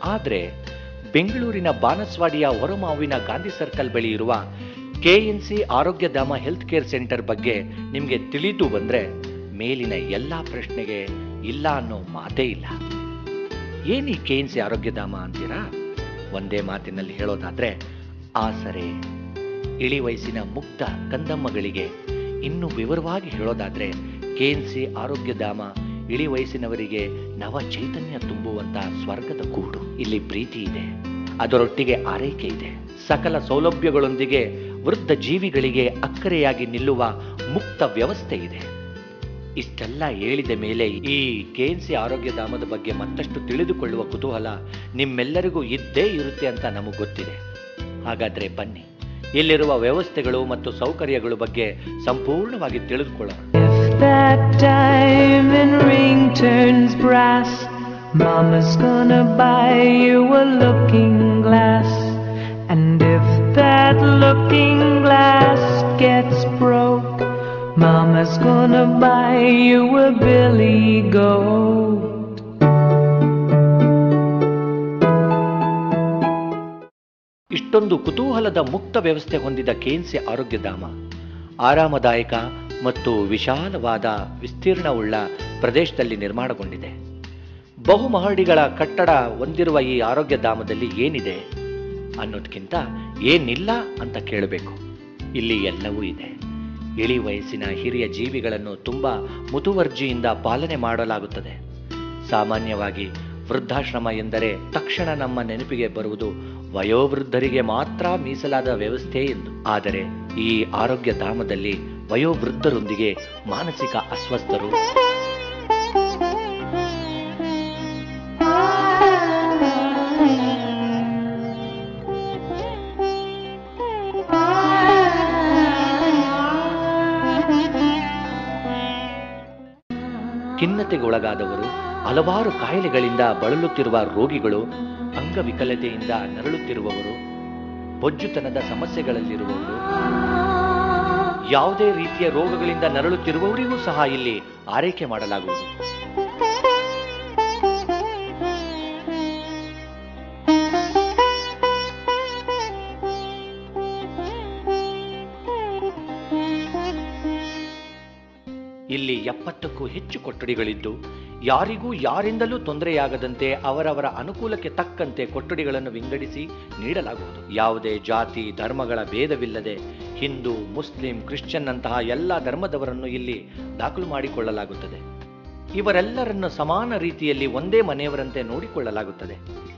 ಆದರೆ ಬೆಂಗಳೂರಿನ ಬಾನಸ್ವಾಡಿಯ ಹೊರಮಾವಿನ ಗಾಂಧಿ ಸರ್ಕಲ್ ಬಳಿ ಇರುವ ಕೆಎನ್ಸಿ ಆರೋಗ್ಯಧಾಮ ಹೆಲ್ತ್ ಕೇರ್ ಸೆಂಟರ್ ಬಗ್ಗೆ ನಿಮಗೆ ತಿಳಿದು ಬಂದ್ರೆ ಮೇಲಿನ ಎಲ್ಲ ಪ್ರಶ್ನೆಗೆ ಇಲ್ಲ ಅನ್ನೋ ಮಾತೇ ಇಲ್ಲ ಏನೀ ಕೆಎನ್ಸಿ ಆರೋಗ್ಯಧಾಮ ಅಂತೀರಾ ಒಂದೇ ಮಾತಿನಲ್ಲಿ ಹೇಳೋದಾದ್ರೆ ಆಸರೆ ಇಳಿ ವಯಸ್ಸಿನ ಮುಕ್ತ ಕಂದಮ್ಮಗಳಿಗೆ ಇನ್ನು ವಿವರವಾಗಿ ಹೇಳೋದಾದ್ರೆ ಕೆಎನ್ಸಿ ಆರೋಗ್ಯಧಾಮ ಇಳಿ ವಯಸ್ಸಿನವರಿಗೆ ನವ ಚೈತನ್ಯ ತುಂಬುವಂತ ಸ್ವರ್ಗದ ಕೂಡು ಇಲ್ಲಿ ಪ್ರೀತಿ ಇದೆ ಅದರೊಟ್ಟಿಗೆ ಆರೈಕೆ ಇದೆ ಸಕಲ ಸೌಲಭ್ಯಗಳೊಂದಿಗೆ ವೃದ್ಧ ಜೀವಿಗಳಿಗೆ ಅಕ್ಕರೆಯಾಗಿ ನಿಲ್ಲುವ ಮುಕ್ತ ವ್ಯವಸ್ಥೆ ಇದೆ ಇಷ್ಟೆಲ್ಲ ಹೇಳಿದ ಮೇಲೆ ಈ ಕೆಎನ್ಸಿ ಆರೋಗ್ಯಧಾಮದ ಬಗ್ಗೆ ಮತ್ತಷ್ಟು ತಿಳಿದುಕೊಳ್ಳುವ ಕುತೂಹಲ ನಿಮ್ಮೆಲ್ಲರಿಗೂ ಇದ್ದೇ ಇರುತ್ತೆ ಅಂತ ನಮಗೆ ಗೊತ್ತಿದೆ ಹಾಗಾದ್ರೆ ಬನ್ನಿ ಇಲ್ಲಿರುವ ವ್ಯವಸ್ಥೆಗಳು ಮತ್ತು ಸೌಕರ್ಯಗಳ ಬಗ್ಗೆ ಸಂಪೂರ್ಣವಾಗಿ ತಿಳಿದುಕೊಳ್ಳೋಣ If that diamond ring turns brass, Mama's gonna buy you a looking glass. And if that looking glass gets broke, Mama's gonna buy you a billy goat. ಇಷ್ಟೊಂದು ಕುತೂಹಲದ ಮುಕ್ತ ವ್ಯವಸ್ಥೆ ಹೊಂದಿದ ಕೆಎನ್ಸಿ ಆರೋಗ್ಯಧಾಮ ಆರಾಮದಾಯಕ ಮತ್ತು ವಿಶಾಲವಾದ ವಿಸ್ತೀರ್ಣವುಳ್ಳ ಪ್ರದೇಶದಲ್ಲಿ ನಿರ್ಮಾಣಗೊಂಡಿದೆ ಬಹುಮಹಡಿಗಳ ಕಟ್ಟಡ ಹೊಂದಿರುವ ಈ ಆರೋಗ್ಯಧಾಮದಲ್ಲಿ ಏನಿದೆ ಅನ್ನೋದಕ್ಕಿಂತ ಏನಿಲ್ಲ ಅಂತ ಕೇಳಬೇಕು ಇಲ್ಲಿ ಎಲ್ಲವೂ ಇದೆ ಇಳಿ ವಯಸ್ಸಿನ ಹಿರಿಯ ಜೀವಿಗಳನ್ನು ತುಂಬಾ ಮುತುವರ್ಜಿಯಿಂದ ಪಾಲನೆ ಮಾಡಲಾಗುತ್ತದೆ ಸಾಮಾನ್ಯವಾಗಿ ವೃದ್ಧಾಶ್ರಮ ಎಂದರೆ ತಕ್ಷಣ ನಮ್ಮ ನೆನಪಿಗೆ ಬರುವುದು ವಯೋವೃದ್ಧರಿಗೆ ಮಾತ್ರ ಮೀಸಲಾದ ವ್ಯವಸ್ಥೆ ಎಂದು ಆದರೆ ಈ ಆರೋಗ್ಯ ಧಾಮದಲ್ಲಿ ವಯೋವೃದ್ಧರೊಂದಿಗೆ ಮಾನಸಿಕ ಅಸ್ವಸ್ಥರು ಖಿನ್ನತೆಗೆ ಒಳಗಾದವರು ಹಲವಾರು ಕಾಯಿಲೆಗಳಿಂದ ಬಳಲುತ್ತಿರುವ ರೋಗಿಗಳು ಅಂಗವಿಕಲತೆಯಿಂದ ನರಳುತ್ತಿರುವವರು ಬೊಜ್ಜುತನದ ಸಮಸ್ಯೆಗಳಲ್ಲಿರುವವರು ಯಾವುದೇ ರೀತಿಯ ರೋಗಗಳಿಂದ ನರಳುತ್ತಿರುವವರಿಗೂ ಸಹ ಇಲ್ಲಿ ಆರೈಕೆ ಮಾಡಲಾಗುವುದು ಇಲ್ಲಿ ಎಪ್ಪತ್ತಕ್ಕೂ ಹೆಚ್ಚು ಕೊಠಡಿಗಳಿದ್ದು ಯಾರಿಗೂ ಯಾರಿಂದಲೂ ತೊಂದರೆಯಾಗದಂತೆ ಅವರವರ ಅನುಕೂಲಕ್ಕೆ ತಕ್ಕಂತೆ ಕೊಠಡಿಗಳನ್ನು ವಿಂಗಡಿಸಿ ನೀಡಲಾಗುವುದು ಯಾವುದೇ ಜಾತಿ ಧರ್ಮಗಳ ಭೇದವಿಲ್ಲದೆ ಹಿಂದೂ ಮುಸ್ಲಿಂ ಕ್ರಿಶ್ಚಿಯನ್ ಅಂತಹ ಎಲ್ಲ ಧರ್ಮದವರನ್ನು ಇಲ್ಲಿ ದಾಖಲು ಮಾಡಿಕೊಳ್ಳಲಾಗುತ್ತದೆ ಇವರೆಲ್ಲರನ್ನು ಸಮಾನ ರೀತಿಯಲ್ಲಿ ಒಂದೇ ಮನೆಯವರಂತೆ ನೋಡಿಕೊಳ್ಳಲಾಗುತ್ತದೆ